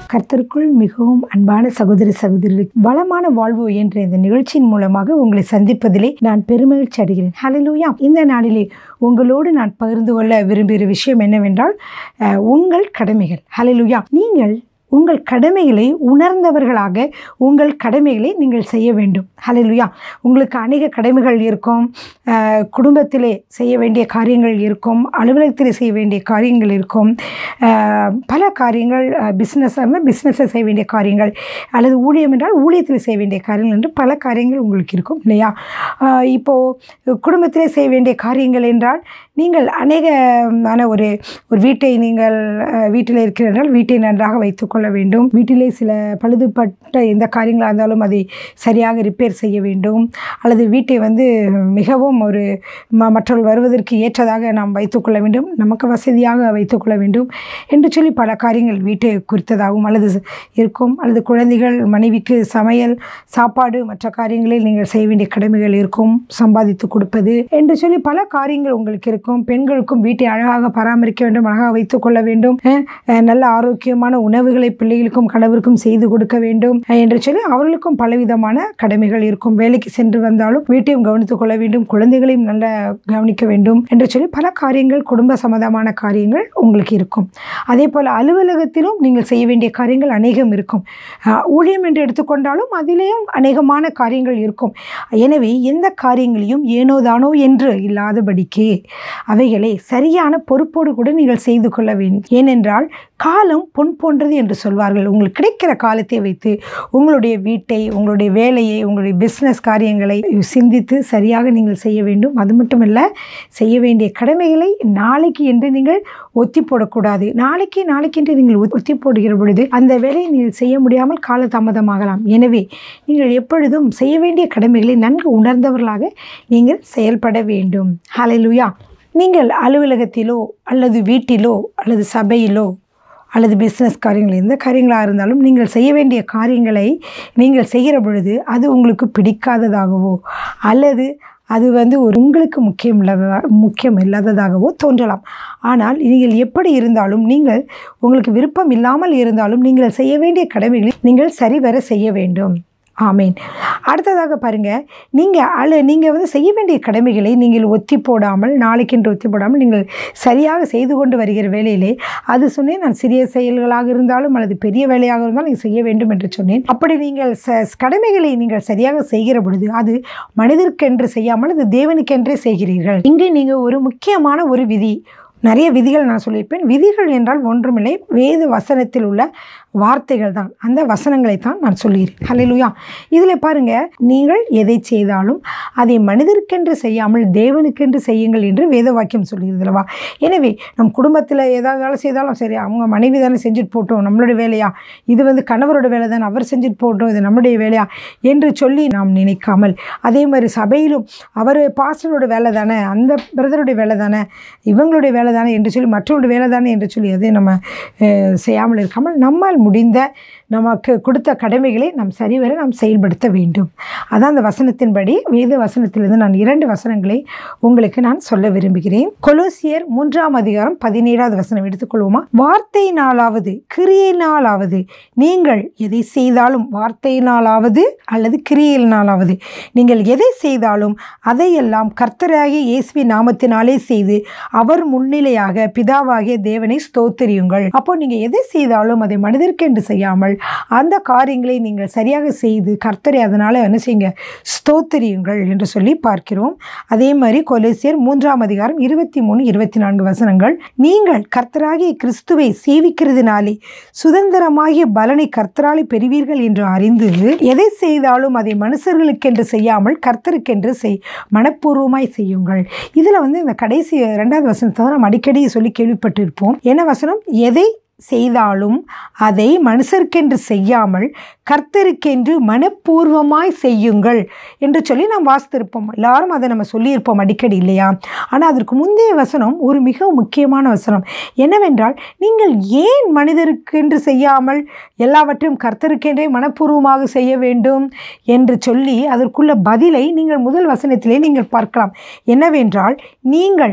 கர்த்தருக்குள் மிகவும் அன்பான சகோதரி சகோதரிகளுக்கு வளமான வாழ்வு என்ற இந்த நிகழ்ச்சியின் மூலமாக உங்களை சந்திப்பதிலே நான் பெருமகிழ்ச்சி அடைகிறேன் ஹalleluya இந்த நாளிலே உங்களோடு நான் பகிர்ந்து கொள்ள விரும்புகிற விஷயம் என்னவென்றால் அஹ், உங்கள் கடமைகள் ஹalleluya நீங்கள் உங்கள் கடமைகளை உணர்ந்தவர்களாக உங்கள் கடமைகளை நீங்கள் செய்ய வேண்டும் ஹalleluya உங்களுக்கு அநேக கடமைகள் இருக்கும் அஹ், குடும்பத்திலே செய்ய வேண்டிய காரியங்கள் இருக்கும் அலுவலகத்திலே செய்ய வேண்டிய காரியங்கள் இருக்கும் அஹ், பல காரியங்கள் பிஸ்னஸ் இருந்தால் பிஸ்னஸில் செய்ய வேண்டிய காரியங்கள் அல்லது ஊழியம் என்றால் ஊழியத்தில் செய்ய வேண்டிய காரியங்கள் என்று பல காரியங்கள் உங்களுக்கு இருக்கும் இல்லையா அஹ், இப்போது குடும்பத்திலே செய்ய வேண்டிய காரியங்கள் என்றால் நீங்கள் அநேகமான ஒரு ஒரு வீட்டை நீங்கள் அஹ், வீட்டில் இருக்கிறார்கள் வீட்டை நன்றாக வைத்துக்கொள்ள வேண்டும் வீட்டிலே சில பழுதுபட்ட எந்த காரியங்களாக இருந்தாலும் அதை சரியாக ரிப்பேர் செய்ய வேண்டும் அல்லது வீட்டை வந்து மிகவும் ஒரு ம மற்றவர்கள் வருவதற்கு ஏற்றதாக நாம் வைத்துக்கொள்ள வேண்டும் நமக்கு வசதியாக வைத்துக்கொள்ள வேண்டும் என்று சொல்லி பல காரியங்கள் வீட்டை குறித்ததாகவும் அல்லது ச- இருக்கும் அல்லது குழந்தைகள் மனைவிக்கு சமையல் சாப்பாடு மற்ற காரியங்களில் நீங்கள் செய்ய வேண்டிய கடமைகள் இருக்கும் சம்பாதித்து கொடுப்பது என்று சொல்லி பல காரியங்கள் உங்களுக்கு இருக்கும் பெண்களுக்கும் வீட்டை அழகாக பராமரிக்க வேண்டும் அழகாக வைத்துக்கொள்ள வேண்டும் அஹ், அஹ், நல்ல ஆரோக்கியமான உணவுகளை பிள்ளைகளுக்கும் கணவருக்கும் செய்து கொடுக்க வேண்டும் அஹ், என்று சொல்லி அவர்களுக்கும் பலவிதமான கடமைகள் இருக்கும் வேலைக்கு சென்று வந்தாலும் வீட்டையும் கவனித்துக் கொள்ள வேண்டும் குழந்தைகளையும் நல்ல கவனிக்க வேண்டும் என்று சொல்லி பல காரியங்கள் குடும்ப சம்பந்தமான காரியங்கள் உங்களுக்கு இருக்கும் அதே போல் அலுவலகத்திலும் நீங்கள் செய்ய வேண்டிய காரியங்கள் அநேகம் இருக்கும் அஹ், ஊழியம் என்று எடுத்துக்கொண்டாலும் அதிலேயும் அநேகமான காரியங்கள் இருக்கும் எனவே எந்த காரியங்களையும் ஏனோதானோ என்று இல்லாதபடிக்கு அவைகளை சரியான பொறுப்போடு கூட நீங்கள் செய்து கொள்ள வேண்டும் ஏனென்றால் காலம் பொன் போன்றது என்று சொல்வார்கள் உங்களுக்கு கிடைக்கிற காலத்தை வைத்து உங்களுடைய வீட்டை உங்களுடைய வேலையை உங்களுடைய பிஸ்னஸ் காரியங்களை சிந்தித்து சரியாக நீங்கள் செய்ய வேண்டும் அது மட்டுமல்ல செய்ய வேண்டிய கடமைகளை நாளைக்கு என்று நீங்கள் ஒத்தி போடக்கூடாது நாளைக்கு நாளைக்கு என்று நீங்கள் ஒத்- ஒத்தி போடுகிற பொழுது அந்த வேலையை நீங்கள் செய்ய முடியாமல் காலதாமதமாகலாம் எனவே நீங்கள் எப்பொழுதும் செய்ய வேண்டிய கடமைகளை நன்கு உணர்ந்தவர்களாக நீங்கள் செயல்பட வேண்டும் ஹalleluya நீங்கள் அலுவலகத்திலோ அல்லது வீட்டிலோ அல்லது சபையிலோ அல்லது பிஸ்னஸ் காரியங்கள் எந்த காரியங்களாக இருந்தாலும் நீங்கள் செய்ய வேண்டிய காரியங்களை நீங்கள் செய்கிற பொழுது அது உங்களுக்கு பிடிக்காததாகவோ அல்லது அது வந்து ஒரு உங்களுக்கு முக்கியம் இல்லாததா முக்கியம் இல்லாததாகவோ தோன்றலாம் ஆனால் நீங்கள் எப்படி இருந்தாலும் நீங்கள் உங்களுக்கு விருப்பம் இல்லாமல் இருந்தாலும் நீங்கள் செய்ய வேண்டிய கடமைகளை நீங்கள் சரிவர செய்ய வேண்டும் ஆமீன் அடுத்ததாக பாருங்க நீங்கள் அழு நீங்கள் வந்து செய்ய வேண்டிய கடமைகளை நீங்கள் ஒத்தி போடாமல் நாளைக்கென்று ஒத்தி போடாமல் நீங்கள் சரியாக செய்து கொண்டு வருகிற வேலையிலே அது சொன்னேன் நான் சிறிய செயல்களாக இருந்தாலும் அல்லது பெரிய வேலையாக இருந்தாலும் நீங்கள் செய்ய வேண்டும் என்று சொன்னேன் அப்படி நீங்கள் ச கடமைகளை நீங்கள் சரியாக செய்கிற பொழுது அது மனிதர்க்கென்று செய்யாமல் அது தேவனுக்கென்றே செய்கிறீர்கள் இங்கே நீங்கள் ஒரு முக்கியமான ஒரு விதி நிறைய விதிகள் நான் சொல்லியிருப்பேன் விதிகள் என்றால் ஒன்றுமில்லை வேத வசனத்தில் உள்ள வார்த்தைகள் தான் அந்த வசனங்களை தான் நான் சொல்லியிருக்கேன் ஹalleluya இதில் பாருங்க நீங்கள் எதை செய்தாலும் அதை மனிதருக்கென்று செய்யாமல் தேவனுக்கென்று செய்யுங்கள் என்று வேத வாக்கியம் சொல்கிறது அல்லவா எனவே நம் குடும்பத்தில் ஏதாவது வேலை செய்தாலும் சரி அவங்க மனைவி தானே செஞ்சுட்டு போட்டோம் நம்மளுடைய வேலையா இது வந்து கணவரோட வேலை தானே அவர் செஞ்சுட்டு போட்டோம் இது நம்முடைய வேலையா என்று சொல்லி நாம் நினைக்காமல் அதே மாதிரி சபையிலும் அவர் பாஸ்டரோட வேலை தானே அந்த பிரதருடைய வேலை தானே இவங்களுடைய வேலை தானே என்று சொல்லி மற்றவருடைய வேலை தானே என்று சொல்லி அதை நம்ம அஹ், செய்யாமல் இருக்காமல் நம்மால் முடிந்த நமக்கு கொடுத்த கடமைகளை நாம் சரிவர நாம் செயல்படுத்த வேண்டும் அதான் அந்த வசனத்தின்படி வேத வசனத்திலிருந்து நான் இரண்டு வசனங்களை உங்களுக்கு நான் சொல்ல விரும்புகிறேன் கொலோசியர் மூன்றாம் அதிகாரம் பதினேழாவது வசனம் எடுத்துக்கொள்வோமா வார்த்தையினாலாவது கிரியையினாலாவது நீங்கள் எதை செய்தாலும் வார்த்தையினாலாவது அல்லது கிரியையினாலாவது நீங்கள் எதை செய்தாலும் அதையெல்லாம் கர்த்தராகிய இயேசுவின் நாமத்தினாலே செய்து அவர் முன்னிலையாக பிதாவாகிய தேவனை ஸ்தோத்திரியுங்கள் அப்போ நீங்கள் எதை செய்தாலும் அதை மனிதர்க்கென்று செய்யாமல் அந்த காரியங்களை நீங்கள் சரியாக செய்து கர்த்தரை அதனால் என்ன செய்யுங்க ஸ்தோத்திரியுங்கள் என்று சொல்லி பார்க்கிறோம் அதே மாதிரி கொலேசியர் மூன்றாம் அதிகாரம் இருபத்தி மூணு இருபத்தி நான்கு வசனங்கள் நீங்கள் கர்த்தராகிய கிறிஸ்துவை சேவிக்கிறதுனாலே சுதந்திரமாகிய பலனை கர்த்தராலே பெறுவீர்கள் என்று அறிந்து எதை செய்தாலும் அதை மனுஷர்களுக்கென்று செய்யாமல் கர்த்தருக்கென்று செய் மனப்பூர்வமாய் செய்யுங்கள் இதில் வந்து இந்த கடைசி ரெண்டாவது வசனத்தை தான் நம்ம அடிக்கடி சொல்லி கேள்விப்பட்டிருப்போம் என்ன வசனம் எதை செய்தாலும் அதை மனுஷருக்கென்று செய்யாமல் கர்த்தருக்கென்று மனப்பூர்வமாய் செய்யுங்கள் என்று சொல்லி நாம் வாசித்திருப்போம் எல்லாரும் அதை நம்ம சொல்லியிருப்போம் அடிக்கடி இல்லையா ஆனால் அதற்கு முந்தைய வசனம் ஒரு மிக முக்கியமான வசனம் என்னவென்றால் நீங்கள் ஏன் மனிதருக்கென்று செய்யாமல் எல்லாவற்றையும் கர்த்தருக்கென்றே மனப்பூர்வமாக செய்ய வேண்டும் என்று சொல்லி அதற்குள்ள பதிலை நீங்கள் முதல் வசனத்திலே நீங்கள் பார்க்கலாம் என்னவென்றால் நீங்கள்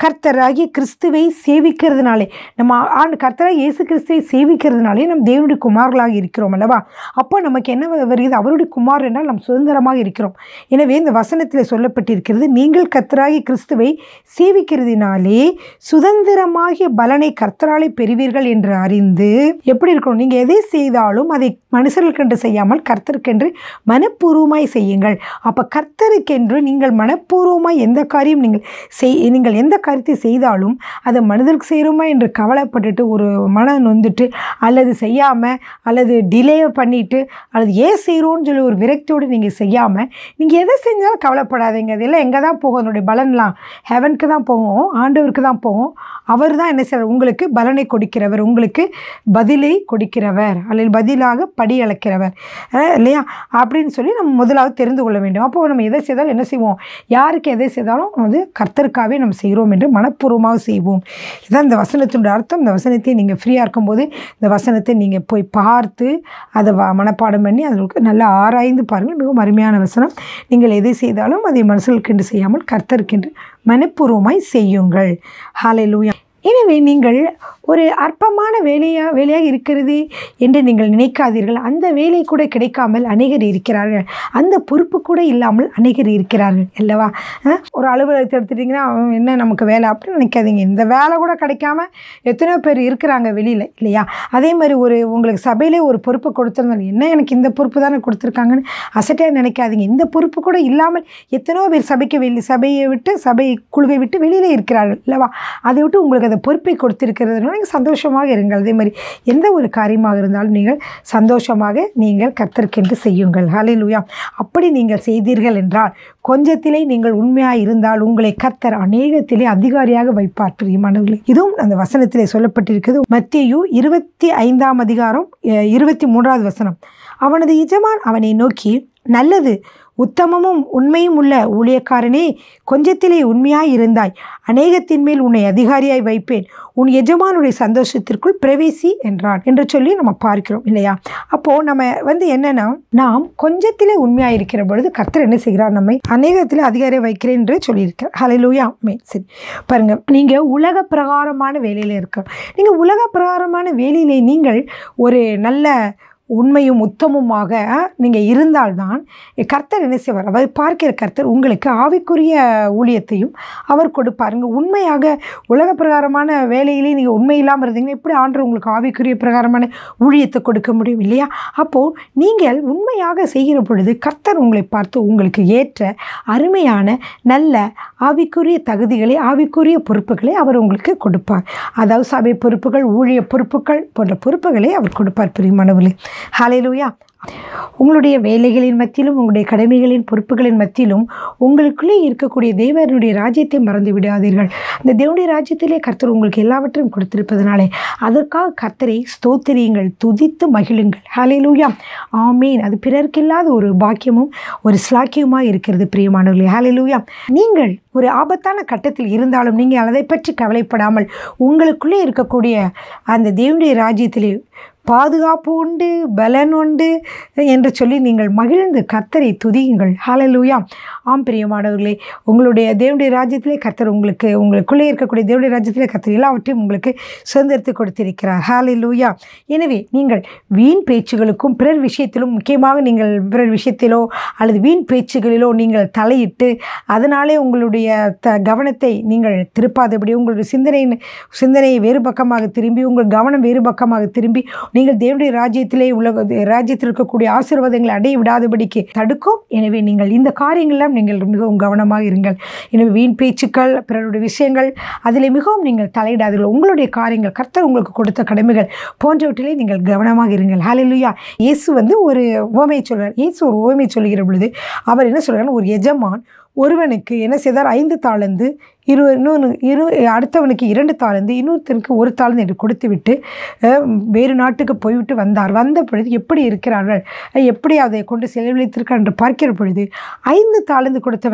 கர்த்தராகிய கிறிஸ்துவை சேவிக்கிறதுனாலே நம்ம ஆண்டு கர்த்தராக இயேசு கிறிஸ்துவை சேவிக்கிறதுனாலே நம் தேவனுடைய குமார்களாக இருக்கிறோம் அல்லவா அப்போ நமக்கு என்ன வருகிறது அவருடைய குமார் என்றால் நாம் சுதந்திரமாக இருக்கிறோம் எனவே இந்த வசனத்தில் சொல்லப்பட்டிருக்கிறது நீங்கள் கர்த்தராகிய கிறிஸ்துவை சேவிக்கிறதினாலே சுதந்திரமாகிய பலனை கர்த்தராலே பெறுவீர்கள் என்று அறிந்து எப்படி இருக்கணும் நீங்கள் எதை செய்தாலும் அதை மனுஷர்களுக்கென்று செய்யாமல் கர்த்தருக்கென்று மனப்பூர்வமாய் செய்யுங்கள் அப்போ கர்த்தருக்கென்று நீங்கள் மனப்பூர்வமாய் எந்த காரியம் நீங்கள் செய் நீங்கள் எந்த காரியத்தை செய்தாலும் அதை மனிதருக்கு செய்கிறோமா என்று கவலைப்பட்டுட்டு ஒரு மன நொந்துட்டு அல்லது செய்யாமல் அல்லது டிலே பண்ணிட்டு அல்லது ஏன் செய்கிறோன்னு சொல்லி ஒரு விரக்தியோடு நீங்கள் செய்யாமல் நீங்கள் எதை செஞ்சாலும் கவலைப்படாதீங்க அதெல்லாம் எங்கே தான் போகும் அதனுடைய பலன்லாம் ஹெவனுக்கு தான் போகும் ஆண்டவருக்கு தான் போகும் அவர் தான் என்ன செய்கிறார் உங்களுக்கு பலனை கொடுக்கிறவர் உங்களுக்கு பதிலை கொடுக்கிறவர் அல்லது பதிலாக படி அளக்கிறவர் அஹ் இல்லையா அப்படின்னு சொல்லி நம்ம முதலாவது தெரிந்து கொள்ள வேண்டும் அப்போ நம்ம எதை செய்தாலும் என்ன செய்வோம் யாருக்கு எதை செய்தாலும் வந்து கர்த்தருக்காகவே நம்ம செய்கிறோம் என்று மனப்பூர்வமாக செய்வோம் இதுதான் இந்த வசனத்தினுடைய அர்த்தம் இந்த வசனத்தை நீங்கள் ஃப்ரீயாக இருக்கும்போது இந்த வசனத்தை நீங்கள் போய் பார்த்து அதை வ- மனப்பாடம் பண்ணி அதற்கு நல்லா ஆராய்ந்து பாருங்கள் மிகவும் அருமையான வசனம் நீங்கள் எதை செய்தாலும் அதை மனசுக்கென்று செய்யாமல் கர்த்தருக்கென்று மனப்பூர்வமாய் செய்யுங்கள் ஹalleluya எனவே நீங்கள் ஒரு அற்பமான வேலையா வேலையாக இருக்கிறது என்று நீங்கள் நினைக்காதீர்கள் அந்த வேலை கூட கிடைக்காமல் அநேகர் இருக்கிறார்கள் அந்த பொறுப்பு கூட இல்லாமல் அநேகர் இருக்கிறார்கள் அல்லவா அஹ், ஒரு அலுவலகத்தை எடுத்துட்டிங்கன்னா அவன் என்ன நமக்கு வேலை அப்படின்னு நினைக்காதீங்க இந்த வேலை கூட கிடைக்காம எத்தனையோ பேர் இருக்கிறாங்க வெளியில் இல்லையா அதே மாதிரி ஒரு உங்களுக்கு சபையிலே ஒரு பொறுப்பு கொடுத்துருந்தாலும் என்ன எனக்கு இந்த பொறுப்பு தானே கொடுத்துருக்காங்கன்னு அசட்டையாக நினைக்காதீங்க இந்த பொறுப்பு கூட இல்லாமல் எத்தனையோ பேர் சபைக்கு வெளி சபையை விட்டு சபை குழுவை விட்டு வெளியில் இருக்கிறார்கள் இல்லவா அதை விட்டு உங்களுக்கு அந்த பொறுப்பை கொடுத்திருக்கிறதுனால நீங்கள் சந்தோஷமாக இருங்கள் அதே மாதிரி எந்த ஒரு காரியமாக இருந்தாலும் நீங்கள் சந்தோஷமாக நீங்கள் கர்த்தருக்கென்று செய்யுங்கள் ஹalleluya அப்படி நீங்கள் செய்தீர்கள் என்றால் கொஞ்சத்திலே நீங்கள் உண்மையாக இருந்தால் உங்களை கர்த்தர் அநேகத்திலே அதிகாரியாக வைப்பார் பிரியமானவர்களே இதுவும் அந்த வசனத்திலே சொல்லப்பட்டிருக்கிறது மத்தேயு இருபத்தி ஐந்தாம் அதிகாரம் அஹ், இருபத்தி மூன்றாவது வசனம் அவனது எஜமான் அவனை நோக்கி நல்லது உத்தமமும் உண்மையும் உள்ள ஊழியக்காரனே கொஞ்சத்திலே உண்மையாய் இருந்தாய் அநேகத்தின் மேல் உன்னை அதிகாரியாய் வைப்பேன் உன் எஜமானுடைய சந்தோஷத்திற்குள் பிரவேசி என்றான் என்று சொல்லி நம்ம பார்க்கிறோம் இல்லையா அப்போது நம்ம வந்து என்னன்னா நாம் கொஞ்சத்திலே உண்மையாக இருக்கிற பொழுது கர்த்தர் என்ன செய்கிறார் நம்மை அநேகத்தில் அதிகாரியை வைக்கிறேன் என்று சொல்லியிருக்கார் ஹalleluya மே சரி பாருங்க நீங்கள் உலக பிரகாரமான வேலையில் இருக்க நீங்கள் உலக பிரகாரமான வேலையிலே நீங்கள் ஒரு நல்ல உண்மையும் உத்தமுமாக நீங்கள் இருந்தால்தான் கர்த்தர் என்ன செய்வார் அவர் பார்க்கிற கர்த்தர் உங்களுக்கு ஆவிக்குரிய ஊழியத்தையும் அவர் கொடுப்பாருங்க உண்மையாக உலக பிரகாரமான வேலையிலே நீங்கள் உண்மை இல்லாமல் இருந்தீங்கன்னா எப்படி ஆண்டு உங்களுக்கு ஆவிக்குரிய பிரகாரமான ஊழியத்தை கொடுக்க முடியும் இல்லையா அப்போது நீங்கள் உண்மையாக செய்கிற பொழுது கர்த்தர் உங்களை பார்த்து உங்களுக்கு ஏற்ற அருமையான நல்ல ஆவிக்குரிய தகுதிகளை ஆவிக்குரிய பொறுப்புகளை அவர் உங்களுக்கு கொடுப்பார் அதாவது சபை பொறுப்புகள் ஊழிய பொறுப்புகள் போன்ற பொறுப்புகளை அவர் கொடுப்பார் பிரியமானவர்களே ஹalleluya உங்களுடைய வேலைகளின் மத்தியிலும் உங்களுடைய கடமைகளின் பொறுப்புகளின் மத்தியிலும் உங்களுக்குள்ளே இருக்கக்கூடிய தேவனுடைய ராஜ்யத்தை மறந்து விடாதீர்கள் அந்த தேவனுடைய ராஜ்யத்திலே கர்த்தர் உங்களுக்கு எல்லாவற்றையும் கொடுத்திருப்பதனாலே அதற்காக கர்த்தரை ஸ்தோத்திரியுங்கள் துதித்து மகிழுங்கள் ஹalleluya ஆமீன் அது பிறர்க்கில்லாத ஒரு பாக்கியமும் ஒரு ஸ்லாக்கியமாக இருக்கிறது பிரியமானவர்களே ஹalleluya நீங்கள் ஒரு ஆபத்தான கட்டத்தில் இருந்தாலும் நீங்கள் அதை பற்றி கவலைப்படாமல் உங்களுக்குள்ளே இருக்கக்கூடிய அந்த தேவனுடைய ராஜ்யத்திலே பாதுகாப்பு உண்டு பலன் உண்டு என்று சொல்லி நீங்கள் மகிழ்ந்து கர்த்தரை துதியுங்கள் ஹalleluya ஆம் பிரியமானவர்களே உங்களுடைய தேவனுடைய ராஜ்யத்திலே கர்த்தர் உங்களுக்கு உங்களுக்குள்ளே இருக்கக்கூடிய தேவனுடைய ராஜ்யத்திலே கர்த்தர் எல்லாவற்றையும் உங்களுக்கு சுதந்திரத்தை கொடுத்திருக்கிறார் ஹalleluya எனவே நீங்கள் வீண் பேச்சுகளுக்கும் பிறர் விஷயத்திலும் முக்கியமாக நீங்கள் பிறர் விஷயத்திலோ அல்லது வீண் பேச்சுகளிலோ நீங்கள் தலையிட்டு அதனாலே உங்களுடைய த கவனத்தை நீங்கள் திருப்பாதபடி உங்களுடைய சிந்தனை சிந்தனையை வேறு பக்கமாக திரும்பி உங்கள் கவனம் வேறு பக்கமாக திரும்பி நீங்கள் தேவனுடைய ராஜ்யத்திலே உலக ராஜ்யத்தில் இருக்கக்கூடிய ஆசீர்வாதங்களை அடைய விடாதபடிக்கு தடுக்கும் எனவே நீங்கள் இந்த காரியங்கள்லாம் நீங்கள் மிகவும் கவனமாக இருங்கள் எனவே வீண் பேச்சுக்கள் பிறருடைய விஷயங்கள் அதில் மிகவும் நீங்கள் தலையிடாதீர்கள் உங்களுடைய காரியங்கள் கர்த்தர் உங்களுக்கு கொடுத்த கடமைகள் போன்றவற்றிலே நீங்கள் கவனமாக இருங்கள் ஹalleluya இயேசு வந்து ஒரு உவமை சொல்றார் இயேசு ஒரு உவமை சொல்லுகிற பொழுது அவர் என்ன சொல்றாருன்னா ஒரு எஜமான் ஒருவனுக்கு என்ன செய்தார் ஐந்து தாளந்து இரு இன்னொன்று இரு அடுத்தவனுக்கு இரண்டு தாளந்து இன்னொருத்தனுக்கு ஒரு தாளந்து என்று கொடுத்து விட்டு அஹ், வேறு நாட்டுக்கு போய்விட்டு வந்தார் வந்த பொழுது எப்படி இருக்கிறார்கள் அஹ், எப்படி அதை கொண்டு செலவழித்திருக்கார் என்று பார்க்கிற பொழுது ஐந்து தாளந்து கொடுத்தவன்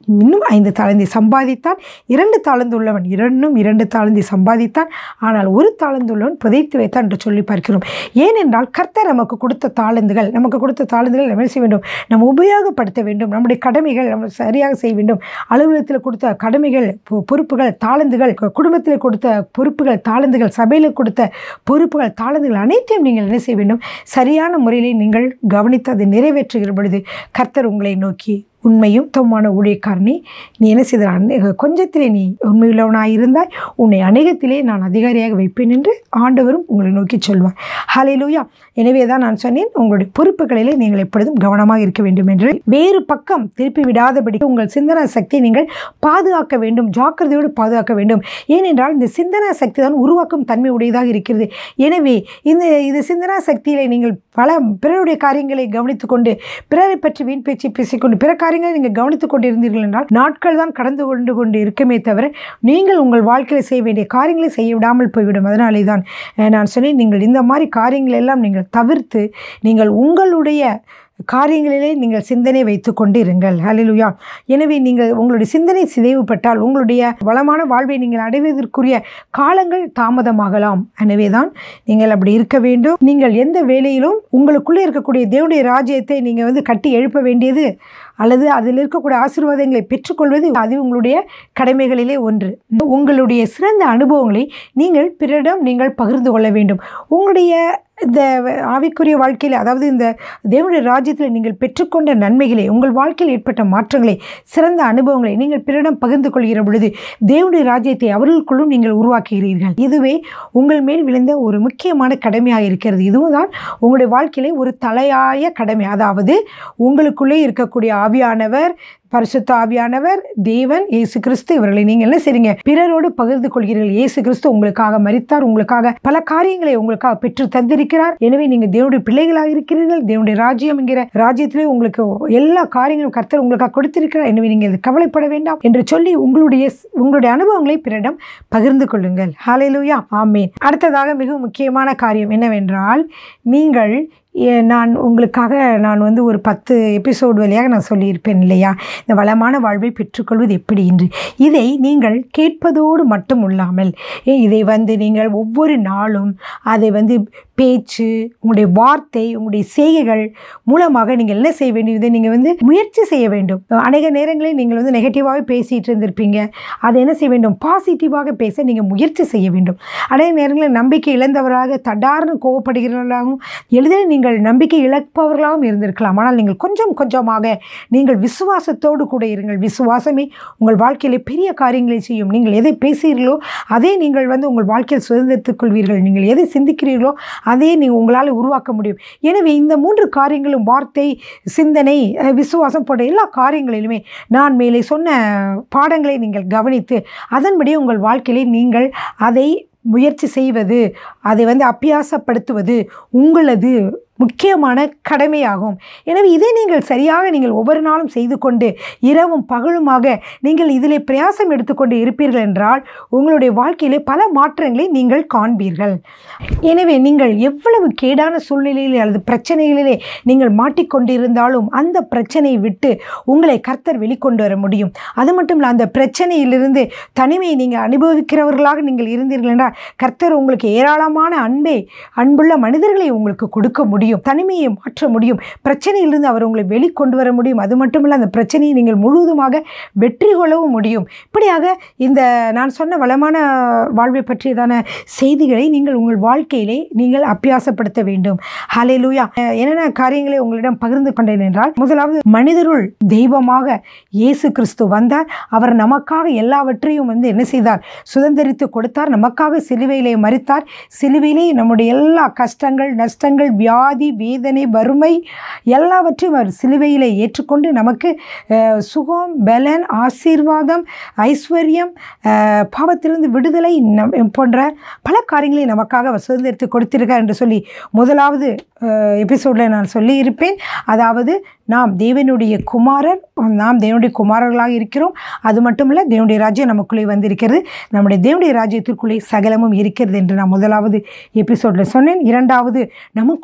இன்னும் ஐந்து தாளந்தை சம்பாதித்தான் இரண்டு தாளந்து உள்ளவன் இரண்டும் இரண்டு தாளந்தை சம்பாதித்தான் ஆனால் ஒரு தாளந்து உள்ளவன் புதைத்து வைத்தான் என்று சொல்லி பார்க்கிறோம் ஏனென்றால் கர்த்தர் நமக்கு கொடுத்த தாளந்துகள் நமக்கு கொடுத்த தாளந்துகள் நம்ம என்ன செய்ய வேண்டும் நம்ம உபயோகப்படுத்த வேண்டும் நம்முடைய கடமைகள் நம்ம சரியாக செய்ய வேண்டும் அலுவலகத்தில் கொடுத்த கடமைகள் பொ- பொறுப்புகள் தாளந்துகள் கு- குடும்பத்தில் கொடுத்த பொறுப்புகள் தாளந்துகள் சபையில் கொடுத்த பொறுப்புகள் தாளந்துகள் அனைத்தையும் நீங்கள் என்ன செய்ய வேண்டும் சரியான முறையிலே நீங்கள் கவனித்து அதை நிறைவேற்றுகிற பொழுது கர்த்தர் உங்களை நோக்கி உண்மையும் தம்மான ஊழியக்காரனே நீ என்ன செய்தால் கொஞ்சத்திலே நீ உண்மையுள்ளவனாய் இருந்தாய் உன்னை அநேகத்திலே நான் அதிகாரியாக வைப்பேன் என்று ஆண்டவரும் உங்களை நோக்கி சொல்வார் ஹalleluya எனவே தான் நான் சொன்னேன் உங்களுடைய பொறுப்புகளிலே நீங்கள் எப்பொழுதும் கவனமாக இருக்க வேண்டும் என்று வேறு பக்கம் திருப்பி விடாதபடி உங்கள் சிந்தனா சக்தியை நீங்கள் பாதுகாக்க வேண்டும் ஜாக்கிரதையோடு பாதுகாக்க வேண்டும் ஏனென்றால் இந்த சிந்தனா சக்தி தான் உருவாக்கும் தன்மை உடையதாக இருக்கிறது எனவே இந்த இது சிந்தனா சக்தியிலே நீங்கள் பல பிறருடைய காரியங்களை கவனித்துக்கொண்டு பிறரை பற்றி வீண் பேச்சு பேசிக்கொண்டு பிற காரியங்களை நீங்கள் கவனித்துக் கொண்டு இருந்தீர்கள் என்றால் நாட்கள் தான் கடந்து கொண்டு கொண்டு இருக்குமே தவிர நீங்கள் உங்கள் வாழ்க்கையில் செய்ய வேண்டிய காரியங்களை செய்ய விடாமல் போய்விடும் அதனாலே தான் அஹ், நான் சொன்னேன் நீங்கள் இந்த மாதிரி காரியங்கள் எல்லாம் நீங்கள் தவிர்த்து நீங்கள் உங்களுடைய காரியங்களிலே நீங்கள் சிந்தனை வைத்து கொண்டு இருங்கள் ஹalleluya எனவே நீங்கள் உங்களுடைய சிந்தனை சிதைவுபட்டால் உங்களுடைய வளமான வாழ்வை நீங்கள் அடைவதற்குரிய காலங்கள் தாமதமாகலாம் எனவே தான் நீங்கள் அப்படி இருக்க வேண்டும் நீங்கள் எந்த வேலையிலும் உங்களுக்குள்ளே இருக்கக்கூடிய தேவனுடைய ராஜ்யத்தை நீங்கள் வந்து கட்டி எழுப்ப வேண்டியது அல்லது அதில் இருக்கக்கூடிய ஆசீர்வாதங்களை பெற்றுக்கொள்வது அது உங்களுடைய கடமைகளிலே ஒன்று உங்களுடைய சிறந்த அனுபவங்களை நீங்கள் பிறரிடம் நீங்கள் பகிர்ந்து கொள்ள வேண்டும் உங்களுடைய இந்த ஆவிக்குரிய வாழ்க்கையில் அதாவது இந்த தேவனுடைய ராஜ்யத்தில் நீங்கள் பெற்றுக்கொண்ட நன்மைகளை உங்கள் வாழ்க்கையில் ஏற்பட்ட மாற்றங்களை சிறந்த அனுபவங்களை நீங்கள் பிறரிடம் பகிர்ந்து கொள்கிற பொழுது தேவனுடைய ராஜ்யத்தை அவர்களுக்குள்ளும் நீங்கள் உருவாக்குகிறீர்கள் இதுவே உங்கள் மேல் விழுந்த ஒரு முக்கியமான கடமையாக இருக்கிறது இதுவும் தான் உங்களுடைய வாழ்க்கையிலே ஒரு தலையாய கடமை அதாவது உங்களுக்குள்ளே இருக்கக்கூடிய ஆவியானவர் பரிசுத்த ஆவியானவர் தேவன் இயேசு கிறிஸ்து இவர்களை நீங்கள் என்ன செய்றீங்க பிறரோடு பகிர்ந்து கொள்கிறீர்கள் இயேசு கிறிஸ்து உங்களுக்காக மரித்தார் உங்களுக்காக பல காரியங்களை உங்களுக்காக பெற்று தந்திருக்கிறார் எனவே நீங்கள் தேவனுடைய பிள்ளைகளாக இருக்கிறீர்கள் தேவனுடைய ராஜ்யம் என்கிற ராஜ்யத்திலே உங்களுக்கு எல்லா காரியங்களும் கர்த்தர் உங்களுக்காக கொடுத்திருக்கிறார் எனவே நீங்கள் இது கவலைப்பட வேண்டாம் என்று சொல்லி உங்களுடைய உங்களுடைய அனுபவங்களை பிறரிடம் பகிர்ந்து கொள்ளுங்கள் ஹalleluya ஆமென் அடுத்ததாக மிக முக்கியமான காரியம் என்னவென்றால் நீங்கள் ஏ- நான் உங்களுக்காக நான் வந்து ஒரு பத்து எபிசோடு வழியாக நான் சொல்லியிருப்பேன் இல்லையா இந்த வளமான வாழ்வை பெற்றுக்கொள்வது எப்படி என்று இதை நீங்கள் கேட்பதோடு மட்டும் இல்லாமல் ஏ, இதை வந்து நீங்கள் ஒவ்வொரு நாளும் அதை வந்து பேச்சு உங்களுடைய வார்த்தை உங்களுடைய செய்கைகள் மூலமாக நீங்கள் என்ன செய்ய வேண்டும் இதை நீங்கள் வந்து முயற்சி செய்ய வேண்டும் அநேக நேரங்களில் நீங்கள் வந்து நெகட்டிவாகவே பேசிகிட்டு இருந்திருப்பீங்க அதை என்ன செய்ய வேண்டும் பாசிட்டிவாக பேச நீங்கள் முயற்சி செய்ய வேண்டும் அநேக நேரங்களில் நம்பிக்கை இழந்தவராக தடார்னு கோவப்படுகிறவர்களாகவும் எளிதில் நீங்கள் நம்பிக்கை இழப்பவர்களாகவும் இருந்திருக்கலாம் ஆனால் நீங்கள் கொஞ்சம் கொஞ்சமாக நீங்கள் விசுவாசத்தோடு கூட இருங்கள் விசுவாசமே உங்கள் வாழ்க்கையிலே பெரிய காரியங்களை செய்யும் நீங்கள் எதை பேசுகிறீர்களோ அதே நீங்கள் வந்து உங்கள் வாழ்க்கையில் சுதந்திரத்துக் கொள்வீர்கள் நீங்கள் எதை சிந்திக்கிறீர்களோ அதே நீங்கள் உங்களால் உருவாக்க முடியும் எனவே இந்த மூன்று காரியங்களும் வார்த்தை சிந்தனை அஹ், விசுவாசம் போன்ற எல்லா காரியங்களிலுமே நான் மேலே சொன்ன பாடங்களை நீங்கள் கவனித்து அதன்படி உங்கள் வாழ்க்கையிலே நீங்கள் அதை முயற்சி செய்வது அதை வந்து அப்பியாசப்படுத்துவது உங்களது முக்கியமான கடமையாகும் எனவே இதை நீங்கள் சரியாக நீங்கள் ஒவ்வொரு நாளும் செய்து கொண்டு இரவும் பகலுமாக நீங்கள் இதிலே பிரயாசம் எடுத்துக்கொண்டு இருப்பீர்கள் என்றால் உங்களுடைய வாழ்க்கையிலே பல மாற்றங்களை நீங்கள் காண்பீர்கள் எனவே நீங்கள் எவ்வளவு கேடான சூழ்நிலையிலே அல்லது பிரச்சனைகளிலே நீங்கள் மாட்டிக்கொண்டிருந்தாலும் அந்த பிரச்சனையை விட்டு உங்களை கர்த்தர் வெளிக்கொண்டு வர முடியும் அது மட்டும் இல்லை அந்த பிரச்சனையிலிருந்து தனிமையை நீங்கள் அனுபவிக்கிறவர்களாக நீங்கள் இருந்தீர்கள் என்றால் கர்த்தர் உங்களுக்கு ஏராளமான அன்பை அன்புள்ள மனிதர்களை உங்களுக்கு கொடுக்க முடியும் தனிமையை மாற்ற முடியும் பிரச்சனையிலிருந்து அவர் உங்களை வெளிக்கொண்டு வர முடியும் அது மட்டுமல்ல அந்த பிரச்சனையை நீங்கள் முழுவதுமாக வெற்றி கொள்ளவும் முடியும் இப்படியாக இந்த நான் சொன்ன வளமான வாழ்வை பற்றியதான செய்திகளை நீங்கள் உங்கள் வாழ்க்கையிலே நீங்கள் அப்பியாசப்படுத்த வேண்டும் ஹலே லூயா என்னென்ன காரியங்களை உங்களிடம் பகிர்ந்து கொண்டேன் என்றால் முதலாவது மனிதருள் தெய்வமாக இயேசு கிறிஸ்து வந்தார் அவர் நமக்காக எல்லாவற்றையும் வந்து என்ன செய்தார் சுதந்திரித்து கொடுத்தார் நமக்காக சிலுவையிலே மறித்தார் சிலுவையிலே நம்முடைய எல்லா கஷ்டங்கள் நஷ்டங்கள் வியாதி வேதனை வறுமை எல்லாவற்றையும் அவர் சிலுவையிலே ஏற்றுக்கொண்டு நமக்கு அஹ், சுகம் பலன் ஆசீர்வாதம் ஐஸ்வர்யம் அஹ், பாவத்திலிருந்து விடுதலை நம் போன்ற பல காரியங்களை நமக்காக அவர் சுதந்திரத்தை கொடுத்திருக்கார் என்று சொல்லி முதலாவது எபிசோடில் நான் சொல்லியிருப்பேன் அதாவது நாம் தேவனுடைய குமாரர் நாம் தேவனுடைய குமாரர்களாக இருக்கிறோம் அது மட்டும் இல்லை தேவனுடைய ராஜ்யம் நமக்குள்ளே வந்திருக்கிறது நம்முடைய தேவனுடைய ராஜ்யத்திற்குள்ளே சகலமும் இருக்கிறது என்று நான் முதலாவது எபிசோடில் சொன்னேன் இரண்டாவது நமக்குள்ளே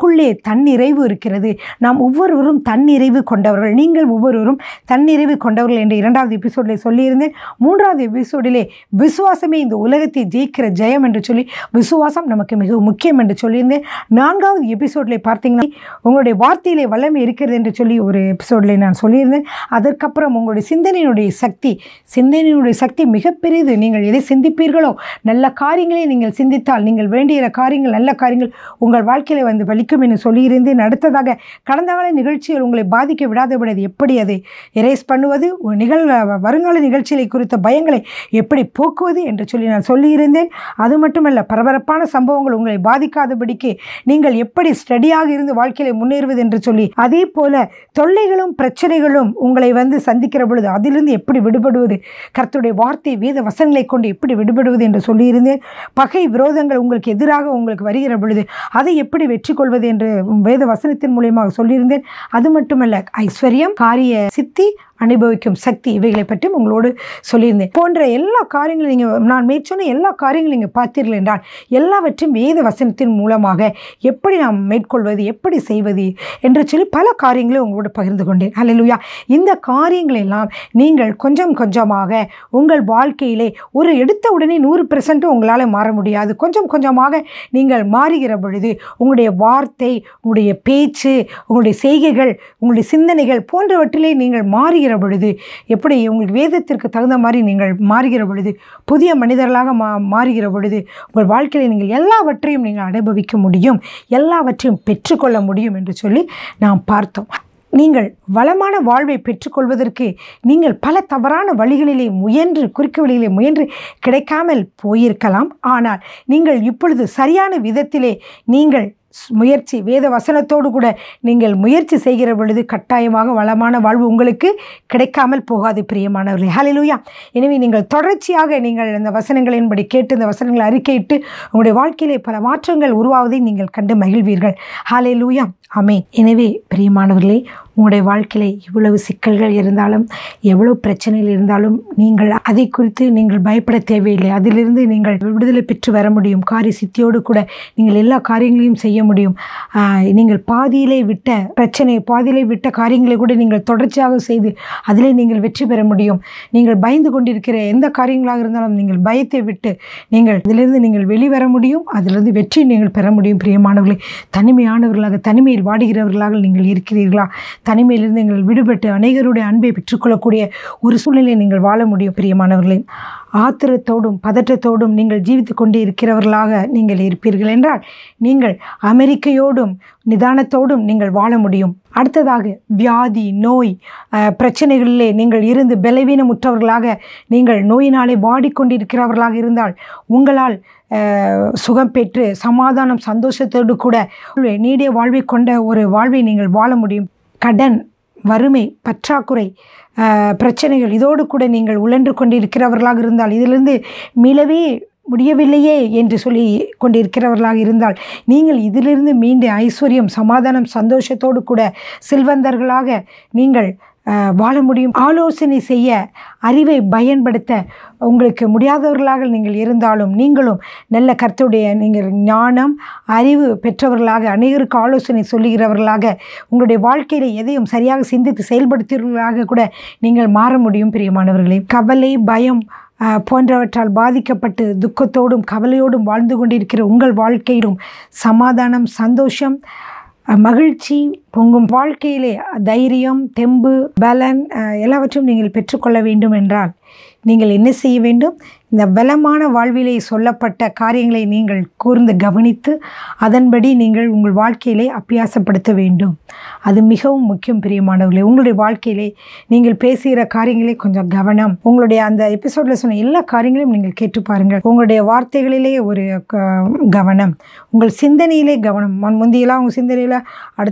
தன்னிறைவு இருக்கிறது நாம் ஒவ்வொருவரும் தன்னிறைவு கொண்டவர்கள் நீங்கள் ஒவ்வொருவரும் தன்னிறைவு கொண்டவர்கள் என்று இரண்டாவது எபிசோடில் சொல்லியிருந்தேன் மூன்றாவது எபிசோடிலே விசுவாசமே இந்த உலகத்தை ஜெயிக்கிற ஜெயம் என்று சொல்லி விசுவாசம் நமக்கு மிகவும் முக்கியம் என்று சொல்லியிருந்தேன் நான்காவது எபிசோடில் பார்த்தீங்கன்னா உங்களுடைய வார்த்தையிலே வல்லமை இருக்கிறது என்று சொல்லி ஒரு எபிசோடில் நான் சொல்லியிருந்தேன் அதற்கப்புறம் உங்களுடைய சிந்தனையினுடைய சக்தி சிந்தனையினுடைய சக்தி மிகப்பெரியது நீங்கள் எதை சிந்திப்பீர்களோ நல்ல காரியங்களை நீங்கள் சிந்தித்தால் நீங்கள் வேண்டிய காரியங்கள் நல்ல காரியங்கள் உங்கள் வாழ்க்கையில் வந்து வலிக்கும் என்று சொல்லியிருந்தேன் அடுத்ததாக கடந்த கால நிகழ்ச்சிகள் உங்களை பாதிக்க விடாதபடி அது எப்படி அதை எரேஸ் பண்ணுவது ஒரு நிகழ் வருங்கால நிகழ்ச்சிகளை குறித்த பயங்களை எப்படி போக்குவது என்று சொல்லி நான் சொல்லியிருந்தேன் அது மட்டுமல்ல பரபரப்பான சம்பவங்கள் உங்களை பாதிக்காதபடிக்கு நீங்கள் எப்படி ஸ்டடியாக இருந்து வாழ்க்கையில முன்னேறுவது என்று சொல்லி அதே போல தொல்லைகளும் பிரச்சனைகளும் உங்களை வந்து சந்திக்கிற பொழுது அதிலிருந்து எப்படி விடுபடுவது கர்த்தருடைய வார்த்தை வேத வசனங்களை கொண்டு எப்படி விடுபடுவது என்று சொல்லியிருந்தேன் பகை விரோதங்கள் உங்களுக்கு எதிராக உங்களுக்கு வருகிற பொழுது அதை எப்படி வெற்றி கொள்வது என்று வேத வசனத்தின் மூலியமாக சொல்லியிருந்தேன் அது மட்டுமல்ல ஐஸ்வர்யம் காரிய சித்தி அனுபவிக்கும் சக்தி இவைகளை பற்றி உங்களோடு சொல்லியிருந்தேன் போன்ற எல்லா காரியங்களும் நீங்கள் நான் மேற்சொன்ன எல்லா காரியங்களும் நீங்கள் பார்த்தீர்கள் என்றால் எல்லாவற்றையும் வேத வசனத்தின் மூலமாக எப்படி நாம் மேற்கொள்வது எப்படி செய்வது என்று சொல்லி பல காரியங்களை உங்களோடு பகிர்ந்து கொண்டேன் அல்லேலூயா இந்த காரியங்கள் எல்லாம் நீங்கள் கொஞ்சம் கொஞ்சமாக உங்கள் வாழ்க்கையிலே ஒரு எடுத்த உடனே நூறு பெர்சன்ட்டும் உங்களால் மாற முடியாது கொஞ்சம் கொஞ்சமாக நீங்கள் மாறுகிற பொழுது உங்களுடைய வார்த்தை உங்களுடைய பேச்சு உங்களுடைய செய்கைகள் உங்களுடைய சிந்தனைகள் போன்றவற்றிலே நீங்கள் மாறுகிற பொழுது எப்படி உங்களுக்கு வேதத்திற்கு தகுந்த மாதிரி நீங்கள் மாறுகிற பொழுது புதிய மனிதர்களாக மா மாறுகிற பொழுது உங்கள் வாழ்க்கையில் நீங்கள் எல்லாவற்றையும் நீங்கள் அனுபவிக்க முடியும் எல்லாவற்றையும் பெற்றுக்கொள்ள முடியும் என்று சொல்லி நாம் பார்த்தோம் நீங்கள் வளமான வாழ்வை பெற்றுக்கொள்வதற்கு நீங்கள் பல தவறான வழிகளிலே முயன்று குறுக்கு வழியிலே முயன்று கிடைக்காமல் போயிருக்கலாம் ஆனால் நீங்கள் இப்பொழுது சரியான விதத்திலே நீங்கள் ஸ்- முயற்சி வேத வசனத்தோடு கூட நீங்கள் முயற்சி செய்கிற பொழுது கட்டாயமாக வளமான வாழ்வு உங்களுக்கு கிடைக்காமல் போகாது பிரியமானவர்களே ஹalleluya எனவே நீங்கள் தொடர்ச்சியாக நீங்கள் இந்த வசனங்களின்படி கேட்டு இந்த வசனங்களை அறிக்கையிட்டு உங்களுடைய வாழ்க்கையிலே பல மாற்றங்கள் உருவாவதை நீங்கள் கண்டு மகிழ்வீர்கள் ஹalleluya ஆமே எனவே பிரியமானவர்களே உங்களுடைய வாழ்க்கையிலே இவ்வளவு சிக்கல்கள் இருந்தாலும் எவ்வளவு பிரச்சனைகள் இருந்தாலும் நீங்கள் அதை குறித்து நீங்கள் பயப்பட தேவையில்லை அதிலிருந்து நீங்கள் விடுதலை பெற்று வர முடியும் காரிய சித்தியோடு கூட நீங்கள் எல்லா காரியங்களையும் செய்ய முடியும் ஆஹ், நீங்கள் பாதியிலே விட்ட பிரச்சனை பாதியிலே விட்ட காரியங்களை கூட நீங்கள் தொடர்ச்சியாக செய்து அதிலே நீங்கள் வெற்றி பெற முடியும் நீங்கள் பயந்து கொண்டிருக்கிற எந்த காரியங்களாக இருந்தாலும் நீங்கள் பயத்தை விட்டு நீங்கள் இதிலிருந்து நீங்கள் வெளிவர முடியும் அதிலிருந்து வெற்றி நீங்கள் பெற முடியும் பிரியமானவர்களே தனிமையானவர்களாக தனிமையில் வாடுகிறவர்களாக நீங்கள் இருக்கிறீர்களா தனிமையிலிருந்து நீங்கள் விடுபட்டு அநேகருடைய அன்பை பெற்றுக்கொள்ளக்கூடிய ஒரு சூழ்நிலையை நீங்கள் வாழ முடியும் பிரியமானவர்களே ஆத்திரத்தோடும் பதற்றத்தோடும் நீங்கள் ஜீவித்து கொண்டே இருக்கிறவர்களாக நீங்கள் இருப்பீர்கள் என்றால் நீங்கள் அமெரிக்கையோடும் நிதானத்தோடும் நீங்கள் வாழ முடியும் அடுத்ததாக வியாதி நோய் அஹ், பிரச்சனைகளிலே நீங்கள் இருந்து பலவீனமுற்றவர்களாக நீங்கள் நோயினாலே வாடிக்கொண்டிருக்கிறவர்களாக இருந்தால் உங்களால் அஹ், சுகம் பெற்று சமாதானம் சந்தோஷத்தோடு கூட நீடிய வாழ்வை கொண்ட ஒரு வாழ்வை நீங்கள் வாழ முடியும் கடன் வறுமை பற்றாக்குறை அஹ், பிரச்சனைகள் இதோடு கூட நீங்கள் உழன்று கொண்டிருக்கிறவர்களாக இருந்தால் இதிலிருந்து மீளவே முடியவில்லையே என்று சொல்லி கொண்டிருக்கிறவர்களாக இருந்தால் நீங்கள் இதிலிருந்து மீண்டு ஐஸ்வர்யம் சமாதானம் சந்தோஷத்தோடு கூட செல்வந்தர்களாக நீங்கள் அஹ், வாழ முடியும் ஆலோசனை செய்ய அறிவை பயன்படுத்த உங்களுக்கு முடியாதவர்களாக நீங்கள் இருந்தாலும் நீங்களும் நல்ல கர்த்தருடைய நீங்கள் ஞானம் அறிவு பெற்றவர்களாக அநேகருக்கு ஆலோசனை சொல்லுகிறவர்களாக உங்களுடைய வாழ்க்கையில் எதையும் சரியாக சிந்தித்து செயல்படுத்துகிறவர்களாக கூட நீங்கள் மாற முடியும் பிரியமானவர்களே கவலை பயம் அஹ், போன்றவற்றால் பாதிக்கப்பட்டு துக்கத்தோடும் கவலையோடும் வாழ்ந்து கொண்டிருக்கிற உங்கள் வாழ்க்கையிலும் சமாதானம் சந்தோஷம் அஹ், மகிழ்ச்சி பொங்கும் வாழ்க்கையிலே தைரியம் தெம்பு பலன் அஹ், எல்லாவற்றையும் நீங்கள் பெற்றுக்கொள்ள வேண்டும் என்றால் நீங்கள் என்ன செய்ய வேண்டும் இந்த பலமான வாழ்விலே சொல்லப்பட்ட காரியங்களை நீங்கள் கூர்ந்து கவனித்து அதன்படி நீங்கள் உங்கள் வாழ்க்கையிலே அபியாசப்படுத்த வேண்டும் அது மிகவும் முக்கியம் பிரியமானவர்களே உங்களுடைய வாழ்க்கையிலே நீங்கள் பேசுகிற காரியங்களே கொஞ்சம் கவனம் உங்களுடைய அந்த எபிசோடில் சொன்ன எல்லா காரியங்களையும் நீங்கள் கேட்டு பாருங்கள் உங்களுடைய வார்த்தைகளிலே ஒரு க- கவனம் உங்கள் சிந்தனையிலே கவனம் முன் முந்தியெல்லாம் உங்கள் சிந்தனையில் அடுத்தவங்கள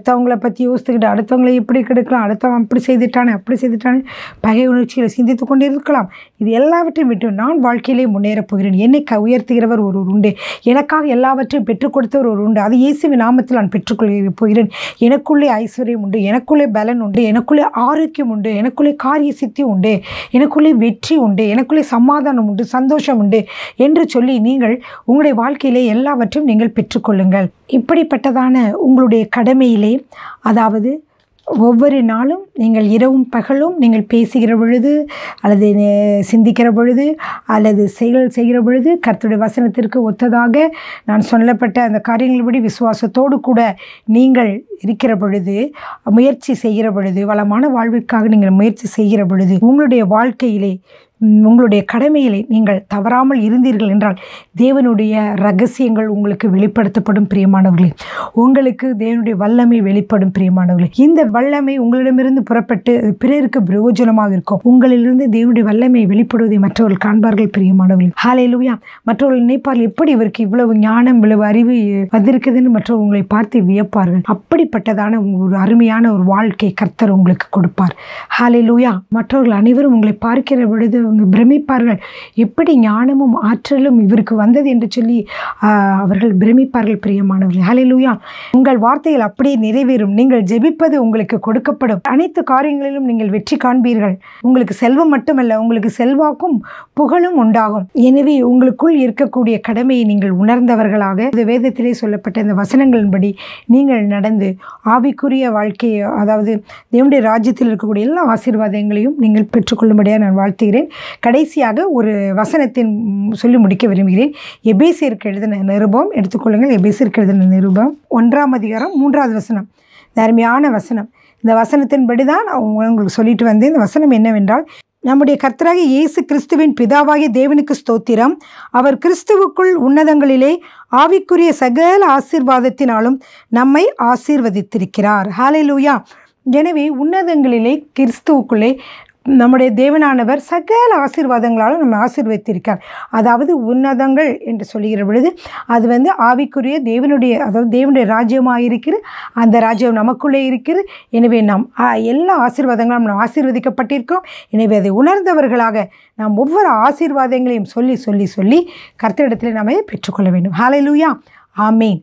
பற்றி யோசித்துக்கிட்டு அடுத்தவங்களை எப்படி கெடுக்கலாம் அடுத்தவன் அப்படி செய்துட்டானே அப்படி செய்துட்டானே பகை உணர்ச்சிகளை சிந்தித்து கொண்டு இருக்கலாம் இது எல்லாவற்றையும் விட்டு நான் வாழ்க்கையிலே முன்னேறப் போகிறேன் என்னை க உயர்த்துகிறவர் ஒரு உண்டு எனக்காக எல்லாவற்றையும் பெற்றுக் கொடுத்தவர் ஒரு உண்டு அது இயேசுவின் நாமத்தில் நான் பெற்றுக்கொள்ள போகிறேன் எனக்குள்ளே ஐஸ்வர்யம் உண்டு எனக்குள்ளே பலன் உண்டு எனக்குள்ளே ஆரோக்கியம் உண்டு எனக்குள்ளே காரிய சித்தி உண்டு எனக்குள்ளே வெற்றி உண்டு எனக்குள்ளே சமாதானம் உண்டு சந்தோஷம் உண்டு என்று சொல்லி நீங்கள் உங்களுடைய வாழ்க்கையிலே எல்லாவற்றையும் நீங்கள் பெற்றுக்கொள்ளுங்கள் இப்படிப்பட்டதான உங்களுடைய கடமையிலே அதாவது ஒவ்வொரு நாளும் நீங்கள் இரவும் பகலும் நீங்கள் பேசுகிற பொழுது அல்லது நே- சிந்திக்கிற பொழுது அல்லது செயல் செய்கிற பொழுது கர்த்தருடைய வசனத்திற்கு ஒத்ததாக நான் சொல்லப்பட்ட அந்த காரியங்களபடி விசுவாசத்தோடு கூட நீங்கள் இருக்கிற பொழுது முயற்சி செய்கிற பொழுது வளமான வாழ்விற்காக நீங்கள் முயற்சி செய்கிற பொழுது உங்களுடைய வாழ்க்கையிலே ம், உங்களுடைய கடமையிலே நீங்கள் தவறாமல் இருந்தீர்கள் என்றால் தேவனுடைய ரகசியங்கள் உங்களுக்கு வெளிப்படுத்தப்படும் பிரியமானவர்களே உங்களுக்கு தேவனுடைய வல்லமை வெளிப்படும் பிரியமானவர்களே இந்த வல்லமை உங்களிடமிருந்து புறப்பட்டு அது பிறருக்கு பிரயோஜனமாக இருக்கும் உங்களிலிருந்து தேவனுடைய வல்லமை வெளிப்படுவதை மற்றவர்கள் காண்பார்கள் பிரியமானவர்களே ஹalleluya மற்றவர்கள் நினைப்பார்கள் எப்படி இவருக்கு இவ்வளவு ஞானம் இவ்வளவு அறிவு வந்திருக்குதுன்னு மற்றவர்கள் உங்களை பார்த்து வியப்பார்கள் அப்படிப்பட்டதான ஒரு அருமையான ஒரு வாழ்க்கை கர்த்தர் உங்களுக்கு கொடுப்பார் ஹalleluya மற்றவர்கள் அனைவரும் உங்களை பார்க்கிற பொழுது அவங்க பிரமிப்பார்கள் எப்படி ஞானமும் ஆற்றலும் இவருக்கு வந்தது என்று சொல்லி ஆஹ், அவர்கள் பிரமிப்பார்கள் பிரியமானவர்களே ஹalleluya உங்கள் வார்த்தைகள் அப்படியே நிறைவேறும் நீங்கள் ஜெபிப்பது உங்களுக்கு கொடுக்கப்படும் அனைத்து காரியங்களிலும் நீங்கள் வெற்றி காண்பீர்கள் உங்களுக்கு செல்வம் மட்டுமல்ல உங்களுக்கு செல்வாக்கும் புகழும் உண்டாகும் எனவே உங்களுக்குள் இருக்கக்கூடிய கடமையை நீங்கள் உணர்ந்தவர்களாக இந்த வேதத்திலே சொல்லப்பட்ட இந்த வசனங்களின்படி நீங்கள் நடந்து ஆவிக்குரிய வாழ்க்கையை அதாவது தேவனுடைய ராஜ்யத்தில் இருக்கக்கூடிய எல்லா ஆசீர்வாதங்களையும் நீங்கள் பெற்றுக்கொள்ளும்படியாக நான் வாழ்த்துகிறேன் கடைசியாக ஒரு வசனத்தின் ம், சொல்லி முடிக்க விரும்புகிறேன் எபேசியருக்கு எழுதின நிருபம் எடுத்துக்கொள்ளுங்கள் எபேசியருக்கு எழுதின நிருபம் ஒன்றாம் அதிகாரம் மூன்றாவது வசனம் இந்த அருமையான வசனம் இந்த வசனத்தின்படி தான் உங்களுக்கு சொல்லிட்டு வந்தேன் இந்த வசனம் என்னவென்றால் நம்முடைய கர்த்தராகிய இயேசு கிறிஸ்துவின் பிதாவாகிய தேவனுக்கு ஸ்தோத்திரம் அவர் கிறிஸ்துவுக்குள் உன்னதங்களிலே ஆவிக்குரிய சகல ஆசீர்வாதத்தினாலும் நம்மை ஆசீர்வதித்திருக்கிறார் ஹalleluya எனவே உன்னதங்களிலே கிறிஸ்துவுக்குள்ளே நம்முடைய தேவனானவர் சகல ஆசீர்வாதங்களாலும் நம்ம ஆசீர்வதித்திருக்கார் அதாவது உன்னதங்கள் என்று சொல்லுகிற பொழுது அது வந்து ஆவிக்குரிய தேவனுடைய அதாவது தேவனுடைய ராஜ்யமாக இருக்கிற அந்த ராஜ்யம் நமக்குள்ளே இருக்கிறது எனவே நாம் ஆ, எல்லா ஆசீர்வாதங்களும் நாம் ஆசீர்வதிக்கப்பட்டிருக்கிறோம் எனவே அதை உணர்ந்தவர்களாக நாம் ஒவ்வொரு ஆசீர்வாதங்களையும் சொல்லி சொல்லி சொல்லி கர்த்தரிடத்தில் நாம் இதை பெற்றுக்கொள்ள வேண்டும் ஹalleluya ஆமீன்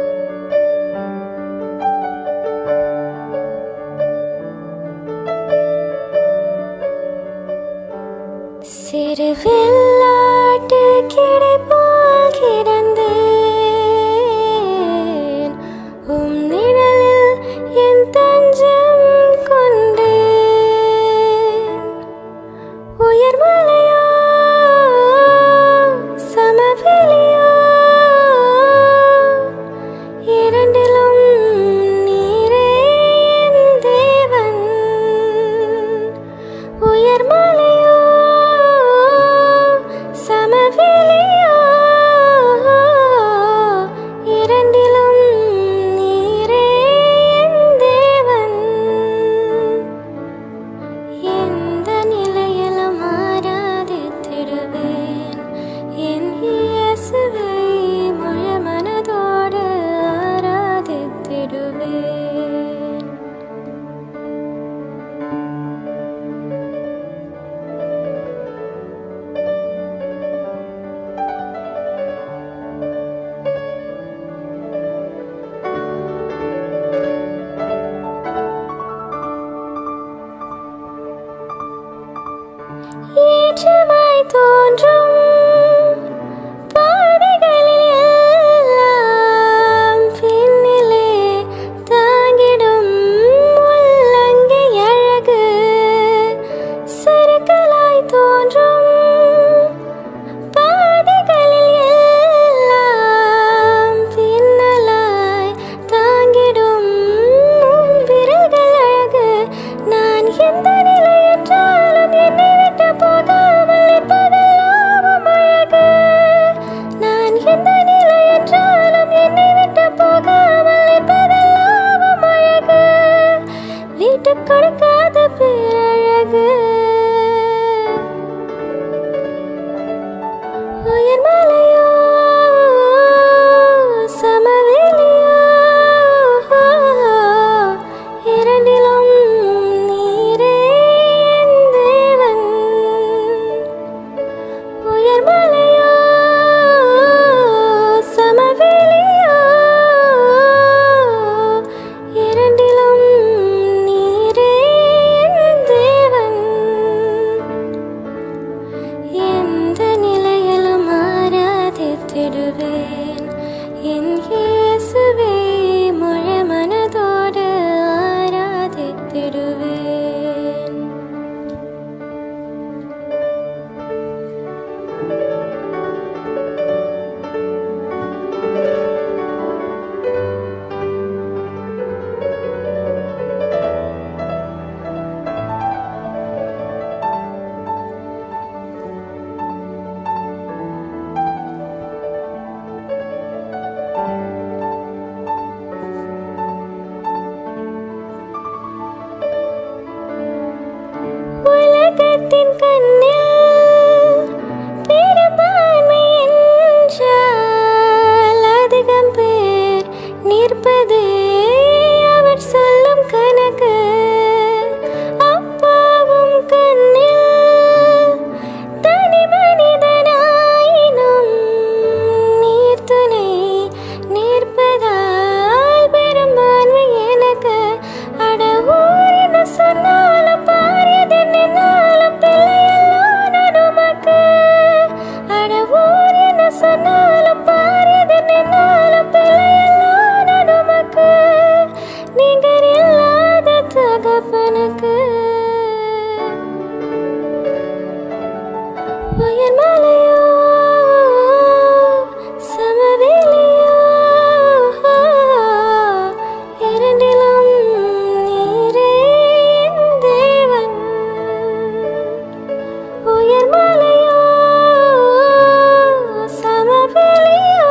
சிறு வெள்ளாட்டு கிடை போல் கிடந்தேன் உம் நிழலில் என் தஞ்சம் கொண்டேன் உயர்மலையோ சமவெளியோ இரண்டிலும் நீரே என் தேவன் உயர்மலையோ சமவெளியோ இரண்டிலும் நீரே என் தேவன் எந்த நிலையிலும் ஆராதித்திடுவேன் என் இயேசுவை முழு மனதோடு ஆராதித்திடுவேன் ஏற்றமாய் தோன்றும் பாதைகளில் எல்லாம் பின்னிலே தாங்கிடும் உள்ளங்கை அழகு சறுக்கலாய் தோன்றும் பாதைகளில் எல்லாம் பின்னலாய் தாங்கிடும் உம் விரல்கள் அழகு நான் எந்த நிலை என்றாலும் என்னை விட்டு போகாமல் இருப்பதெல்லாம் அழகு நான் எந்த நிலை என்றாலும் என்னை விட்டு போகாமல் இருப்பதெல்லாம் அழகு வீட்டு கொடுக்காத பேரழகு உயர்மலையோ சமவெளியோ நிகர் இல்லாத தகப்பனுக்கு உயர்மலையோ சமவெளியோ இரண்டிலும் நீரே என் தேவன் உயர்மலையோ சமவெளியோ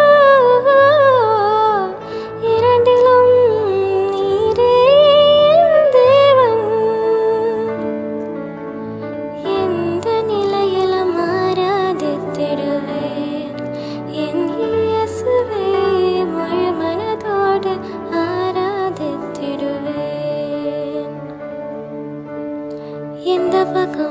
இரண்டிலும் நீரே என் தேவன் எந்த நிலையிலும் ஆராதித்திடுவேன் என் இயேசுவே முழு மனதோடு ஆராதித்திடுவேன் எந்த பக்கம்